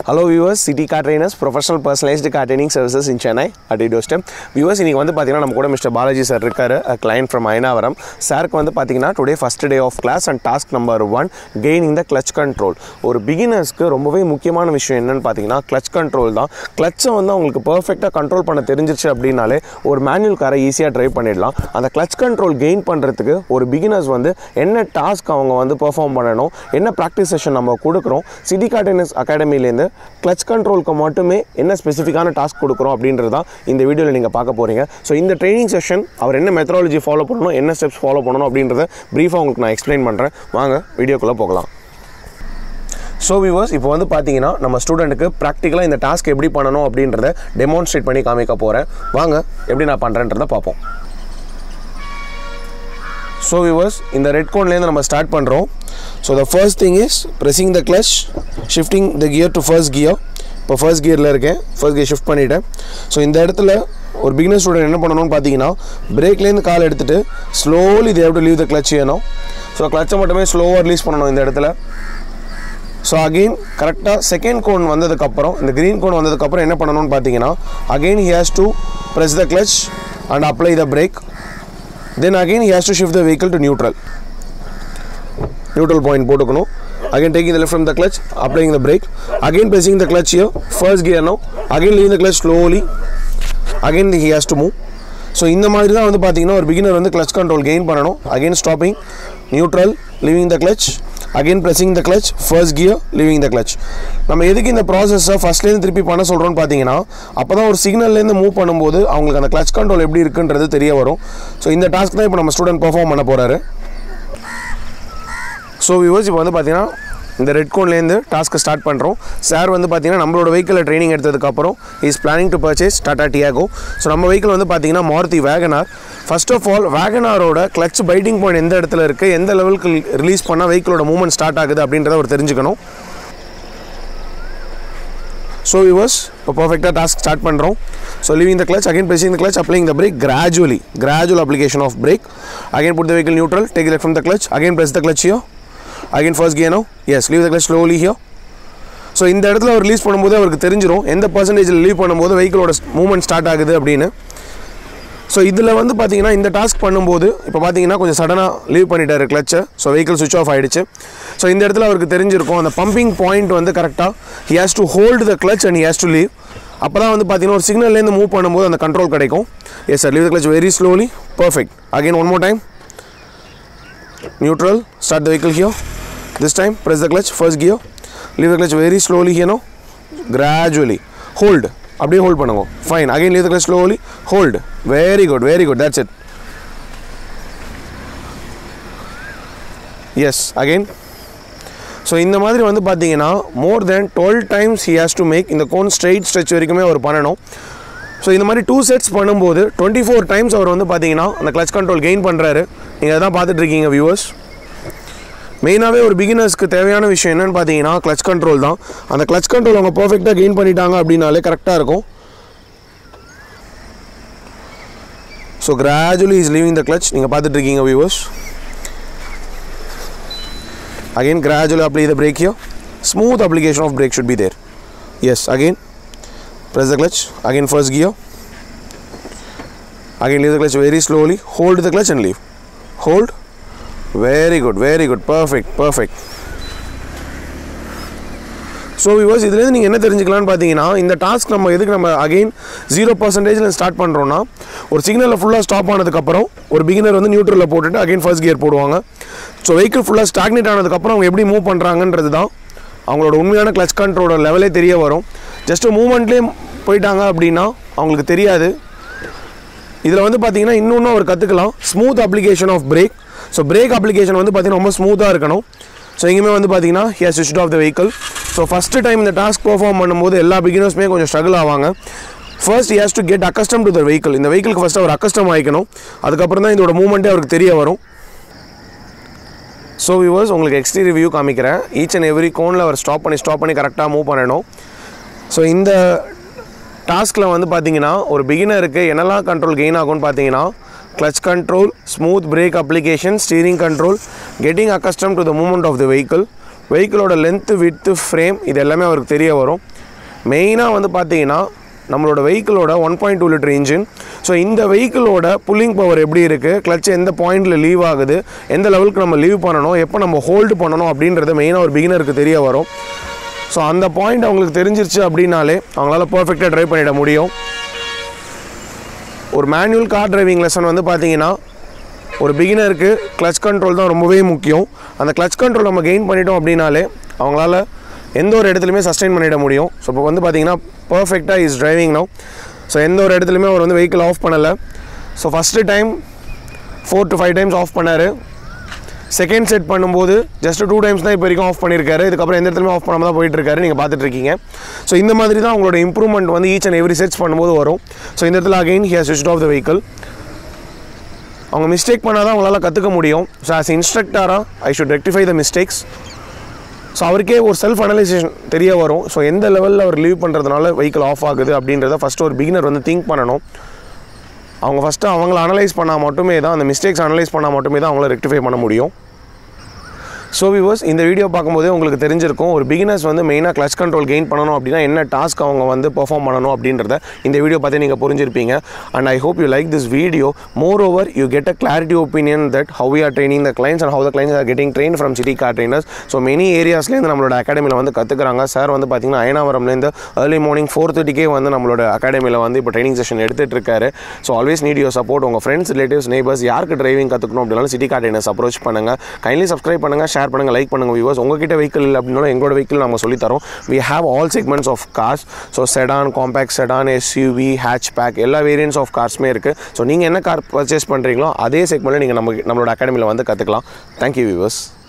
hello viewers city car trainers professional personalized car training services in Chennai at டோஸ்டம் viewers இன்றைக்கி வந்து பார்த்தீங்கன்னா நம்ம கூட மிஸ்டர் பாலாஜி சார் இருக்கார் கிளைண்ட் ஃப்ரம் அயனாவரம் சாருக்கு வந்து பார்த்தீங்கன்னா today first day of class and task number one gaining the clutch control ஒரு பிகினர்ஸ்க்கு ரொம்பவே முக்கியமான விஷயம் என்னன்னு பார்த்தீங்கன்னா கிளச் கண்ட்ரோல் தான் கிளச்சை வந்து அவங்களுக்கு பர்ஃபெக்டாக கண்ட்ரோல் பண்ண தெரிஞ்சிருச்சு அப்படின்னாலே ஒரு மேனுவல் காரை ஈஸியாக ட்ரைவ் பண்ணிடலாம் அந்த கிளச் கண்ட்ரோல் கெயின் பண்ணுறதுக்கு ஒரு பிகினர்ஸ் வந்து என்ன டாஸ்க் அவங்க வந்து பெர்ஃபார்ம் பண்ணணும் என்ன ப்ராக்டிஸ் செஷன் நம்ம கொடுக்குறோம் சிட்டி கார் ட்ரைனர்ஸ் அகாடமிலேருந்து கிளச் கண்ட்ரோலுக்கு மட்டுமே என்ன ஸ்பெசிஃபிக்கான டாஸ்க் கொடுக்குறோம் அப்படின்றது தான் இந்த வீடியோவில் நீங்கள் பார்க்க போகிறீங்க ஸோ இந்த ட்ரைனிங் செஷன் அவர் என்ன மெத்தடாலஜி ஃபாலோ பண்ணணும் என்ன ஸ்டெப்ஸ் ஃபாலோ பண்ணணும் அப்படின்றத ப்ரீஃபாக உங்களுக்கு நான் எக்ஸ்பிளைன் பண்ணுறேன் வாங்க வீடியோக்குள்ளே போகலாம் ஸோ வியூவர்ஸ் இப்போ வந்து பார்த்தீங்கன்னா நம்ம ஸ்டூடெண்ட்டுக்கு ப்ராக்டிக்கலாக இந்த டாஸ்க் எப்படி பண்ணணும் அப்படின்றத டெமான்ஸ்ட்ரேட் பண்ணி காமிக்க போகிறேன் வாங்க எப்படி நான் பண்ணுறேன்றதை பார்ப்போம் ஸோ வியூவர்ஸ் இந்த ரெட் கோன்லேருந்து நம்ம ஸ்டார்ட் பண்ணுறோம் so the first thing is pressing the clutch shifting the gear to first gear இப்போ ஃபர்ஸ்ட் கியரில் இருக்கேன் ஃபர்ஸ்ட் கியர் ஷிஃப்ட் பண்ணிட்டேன் ஸோ இந்த இடத்துல ஒரு பிகினர் ஸ்டூடெண்ட் என்ன பண்ணணும்னு பார்த்தீங்கன்னா பிரேக்லேருந்து கால் எடுத்துகிட்டு slowly they've to leave the clutch செய்யணும் ஸோ கிளச்சை மட்டுமே ஸ்லோவாக ரிலீஸ் பண்ணணும் இந்த இடத்துல ஸோ அகெயின் கரெக்டாக செகண்ட் கோன் வந்ததுக்கப்புறம் இந்த க்ரீன் கோன் வந்ததுக்கப்புறம் என்ன பண்ணணும்னு பார்த்தீங்கன்னா again he has to press the clutch and apply the brake then again he has to shift the vehicle to neutral neutral point போட்டுக்கணும் again taking the left from the clutch applying the brake again pressing the clutch here first gear now again leaving the clutch slowly again he has to move so இந்த மாதிரி தான் வந்து பார்த்தீங்கன்னா ஒரு beginner வந்து clutch control gain பண்ணணும் again stopping neutral living the clutch again pressing the clutch first gear living the clutch நம்ம எதுக்கு இந்த ப்ராசஸை ஃபஸ்ட்லேருந்து திருப்பி பண்ண சொல்கிறோன்னு பார்த்தீங்கன்னா அப்போ தான் ஒரு சிக்னல்லேருந்து மூவ் பண்ணும்போது அவங்களுக்கு அந்த கிளச் கண்ட்ரோல் எப்படி இருக்குன்றது தெரிய வரும் ஸோ இந்த டாஸ்க் தான் இப்போ நம்ம ஸ்டூடெண்ட் பெர்ஃபார்ம் பண்ண போகிறாரு ஸோ வியூவர்ஸ் இப்போ வந்து பார்த்தீங்கன்னா இந்த ரெட் கோன்லேருந்து டாஸ்க்கை ஸ்டார்ட் பண்ணுறோம் சார் வந்து பார்த்தீங்கன்னா நம்மளோட வெஹிக்கிளில் ட்ரைனிங் எடுத்ததுக்கப்புறம் is planning to purchase Tata Tiago so நம்ம வெஹிக்கிள் வந்து பார்த்தீங்கன்னா Maruti Wagon R first of all வேகனாரோட கிளச் பைட்டிங் பாயிண்ட் எந்த இடத்துல இருக்குது எந்த லெவலுக்கு ரிலீஸ் பண்ணால் வெஹிக்கிளோட மூவ்மெண்ட் ஸ்டார்ட் ஆகுது அப்படின்றத அவர் தெரிஞ்சுக்கணும் ஸோ வியூவர்ஸ் இப்போ பர்ஃபெக்டாக டாஸ்க் ஸ்டார்ட் பண்ணுறோம் so leaving the clutch again pressing the clutch applying the brake gradually gradual application of brake again put the vehicle neutral take it from the clutch again press the clutch here again first gear now yes leave the clutch slowly here so இந்த இடத்துல அவர் release பண்ணும்போது அவருக்கு தெரிஞ்சிடும் எந்த பர்சன்டேஜில் leave பண்ணும்போது வெஹிக்கிளோட movement start ஆகுது அப்படின்னு ஸோ இதில் வந்து பார்த்தீங்கன்னா இந்த டாஸ்க் பண்ணும்போது இப்போ பார்த்தீங்கன்னா கொஞ்சம் சடனாக லீவ் பண்ணிட்டாரு கிளச்சை ஸோ வெஹிக்கிள் சுவிச் ஆஃப் ஆகிடுச்சு ஸோ இந்த இடத்துல அவருக்கு தெரிஞ்சிருக்கும் அந்த பம்பிங் பாயிண்ட் வந்து கரெக்டாக he has to hold the clutch and he has to leave அப்போ தான் வந்து பார்த்தீங்கன்னா ஒரு சிக்னல்லேருந்து மூவ் பண்ணும்போது அந்த கண்ட்ரோல் கிடைக்கும் yes sir leave the clutch very slowly perfect again one more time neutral start the vehicle here this time press the clutch first கியோ leave the clutch very slowly ஹியனோ கிராஜுவலி ஹோல்டு அப்படியே hold பண்ணுங்க fine again leave the clutch slowly hold very good very good that's it yes again so இந்த மாதிரி வந்து பார்த்தீங்கன்னா more than twelve times he has to make இந்த cone straight stretch வரைக்குமே அவர் பண்ணணும் ஸோ இந்த மாதிரி டூ செட்ஸ் பண்ணும்போது டுவெண்ட்டி ஃபோர் டைம்ஸ் அவர் வந்து பார்த்தீங்கன்னா அந்த கிளச் கண்ட்ரோல் கெயின் பண்ணுறாரு நீங்கள் அதான் பார்த்துட்டு இருக்கீங்க வியூவர்ஸ் மெயினாகவே ஒரு பிகினர்ஸ்க்கு தேவையான விஷயம் என்னென்னு பார்த்தீங்கன்னா கிளச் கண்ட்ரோல் தான் அந்த கிளச் கண்ட்ரோல் அவங்க பர்ஃபெக்டாக கெயின் பண்ணிட்டாங்க அப்படின்னாலே கரெக்டாக இருக்கும் so gradually is leaving the clutch நீங்கள் பார்த்துட்டு இருக்கீங்க viewers again gradually apply the brake here smooth application of brake should be there yes again press the clutch again first gear again leave the clutch very slowly hold the clutch and leave hold very good very good perfect perfect so viewers இதுலேருந்து நீங்கள் என்ன தெரிஞ்சுக்கலாம்னு பார்த்தீங்கன்னா இந்த task நம்ம எதுக்கு நம்ம again zero பர்சன்டேஜில் start பண்ணுறோன்னா ஒரு சிக்னலில் ஃபுல்லாக ஸ்டாப் ஆனதுக்கப்புறம் ஒரு பிகினர் வந்து நியூட்ரலில் போட்டுட்டு அகைன் ஃபர்ஸ்ட் கியர் போடுவாங்க ஸோ வெஹிக்கிள் ஃபுல்லாக ஸ்டாக்னேட் ஆனதுக்கப்புறம் அவங்க எப்படி மூவ் பண்ணுறாங்கன்றது தான் அவங்களோட உண்மையான கிளச் கண்ட்ரோட லெவலே தெரிய வரும் ஜஸ்ட் மூமெண்ட்லேயே போயிட்டாங்க அப்படின்னா அவங்களுக்கு தெரியாது இதில் வந்து பார்த்தீங்கன்னா இன்னொன்று அவர் கற்றுக்கலாம் smooth application of brake so brake application வந்து பார்த்தீங்கன்னா ரொம்ப ஸ்மூத்தாக இருக்கணும் ஸோ எங்கேயுமே வந்து பார்த்தீங்கன்னா ஹி ஹஸ் ஸ்விட்ச் off the vehicle so first time இந்த டாஸ்க் பெர்ஃபார்ம் பண்ணும்போது எல்லா பிகினர்ஸுமே கொஞ்சம் ஸ்ட்ரகிள் ஆவாங்க first he has to get accustom to the vehicle இந்த வெஹிக்கிளுக்கு ஃபஸ்ட்டு அவர் அக்கஸ்டம் ஆகிக்கணும் அதுக்கப்புறம் தான் இதோட மூவ்மெண்ட்டே அவருக்கு தெரிய வரும் ஸோ வியூவர்ஸ் உங்களுக்கு எக்ஸ்டீரியர் வியூ காமிக்கிறேன் ஈச் அண்ட் எவ்ரி கோனில் அவர் ஸ்டாப் பண்ணி ஸ்டாப் பண்ணி கரெக்டாக மூவ் பண்ணணும் ஸோ இந்த டாஸ்கில் வந்து பார்த்தீங்கன்னா ஒரு பிகினருக்கு என்னெல்லாம் கண்ட்ரோல் கெயின் ஆகும்னு பார்த்தீங்கன்னா clutch control smooth brake application steering control getting accustomed to the movement of the vehicle வெஹிக்கிளோட லென்த்து வித்து ஃப்ரேம் இது எல்லாமே அவருக்கு தெரிய வரும் மெயினாக வந்து பார்த்தீங்கன்னா நம்மளோட வெஹிக்கிளோட one point two litre engine so இந்த வெஹிக்கிளோட புல்லிங் பவர் எப்படி இருக்குது கிளச் எந்த பாயிண்டில் லீவ் ஆகுது எந்த லெவலுக்கு நம்ம லீவ் பண்ணணும் எப்போ நம்ம ஹோல்டு பண்ணணும் அப்படின்றது மெயினாக ஒரு பிகினருக்கு தெரிய வரும் ஸோ அந்த பாயிண்ட் அவங்களுக்கு தெரிஞ்சிருச்சு அப்படின்னாலே அவங்களால பர்ஃபெக்டாக ட்ரைவ் பண்ணிட முடியும் ஒரு மேனுவல் கார் டிரைவிங் லெசன் வந்து பார்த்தீங்கன்னா ஒரு பிகினருக்கு கிளச் கண்ட்ரோல் தான் ரொம்பவே முக்கியம் அந்த கிளச் கண்ட்ரோல் நம்ம கெயின் பண்ணிட்டோம் அப்படின்னாலே அவங்களால எந்த ஒரு இடத்துலையுமே சஸ்டெயின் பண்ணிட முடியும் ஸோ இப்போ வந்து பார்த்தீங்கன்னா பர்ஃபெக்டாக இஸ் டிரைவிங் நோ ஸோ எந்த ஒரு இடத்துலையுமே அவர் வந்து வெஹிக்கிள் ஆஃப் பண்ணலை so first time four to five times off பண்ணார் செகண்ட் செட் பண்ணும்போது ஜஸ்ட் டூ டைம்ஸ் தான் இப்போ வரைக்கும் ஆஃப் பண்ணியிருக்காரு இதுக்கப்புறம் எந்த இடத்துலையுமே ஆஃப் பண்ணாமல் தான் போயிட்டு இருக்காரு நீங்கள் பார்த்துட்டு இருக்கீங்க ஸோ இந்த மாதிரி தான் உங்களோட இம்ப்ரூவ்மெண்ட் வந்து ஈச் அண்ட் எவ்ரி செட்ஸ் பண்ணும்போது வரும் ஸோ இந்த இடத்துல அகைன் ஹி ஹஸ் ஸ்விட்ச் ஆஃப் த வெஹிக்கிள் அவங்க மிஸ்டேக் பண்ணால் தான் அவங்களால கற்றுக்க முடியும் ஸோ ஆஸ் இன்ஸ்ட்ரக்டராக I should rectify the mistakes so அவருக்கே ஒரு செல்ஃப் அனலைசேஷன் தெரிய வரும் ஸோ எந்த லெவலில் அவர் லீவ் பண்ணுறதுனால வெஹிக்கிள் ஆஃப் ஆகுது அப்படின்றத ஃபஸ்ட்டு ஒரு பிகினர் வந்து திங்க் பண்ணணும் அவங்க ஃபஸ்ட்டு அவங்கள அனலைஸ் பண்ணால் மட்டுமே தான் அந்த மிஸ்டேக்ஸ் அனலைஸ் பண்ணால் மட்டுமே தான் அவங்கள ரெக்டிஃபை பண்ண முடியும் ஸோ விவர்ஸ் இந்த வீடியோ பார்க்கும்போதே உங்களுக்கு தெரிஞ்சிருக்கும் ஒரு பிகினர்ஸ் வந்து மெயினாக கிளச் கண்ட்ரோல் கெயின் பண்ணணும் அப்படின்னா என்ன டாஸ்க் அவங்க வந்து பெர்ஃபார்ம் பண்ணணும் அப்படின்றத இந்த வீடியோ பார்த்து நீங்கள் புரிஞ்சிருப்பீங்க and I hope you like this video moreover you get a clarity opinion that how we are training the clients and how the clients are getting train from city car trainers so many ஏரியாஸ்லேருந்து நம்மளோட அகாடமியில் வந்து கற்றுக்குறாங்க sir வந்து பார்த்தீங்கன்னா அயனாவரம்லேருந்து early morning four தேர்ட்டிக்கே வந்து நம்மளோட அகாடமியில் வந்து இப்போ ட்ரைனிங் செஷன் எடுத்துகிட்டு இருக்காரு so always need your support உங்கள் ஃப்ரெண்ட்ஸ் ரிலேட்டிவ்ஸ் நeighbors யாருக்கு டிரைவிங் கற்றுக்கணும் அப்படின்னாலும் சிட்டி கார் ட்ரைனர்ஸ் அப்ரோச் பண்ணுங்கள் கைண்ட்லி சப்ஸ்கிரைப் பண்ணுங்கள் ஷேர் பண்ணுங்கள் லைக் பண்ணுங்கள் வியூவர்ஸ் உங்ககிட்ட வெஹிக்கிள் இல்லை அப்படின்னாலும் எங்களோட வெஹிக்கிள் நம்ம சொல்லித்தரோம் we have all segments of cars so sedan compact sedan SUV hatchback எல்லா வேரியன்ட்ஸ் ஆஃப் கார்ஸுமே இருக்குது ஸோ நீங்கள் என்ன கார் பர்ச்சேஸ் பண்ணுறீங்களோ அதே செக்மெண்ட்டில் நீங்கள் நம்ம நம்மளோட அகாடமியில் வந்து கற்றுக்கலாம் தேங்க்யூ வியூவர்ஸ்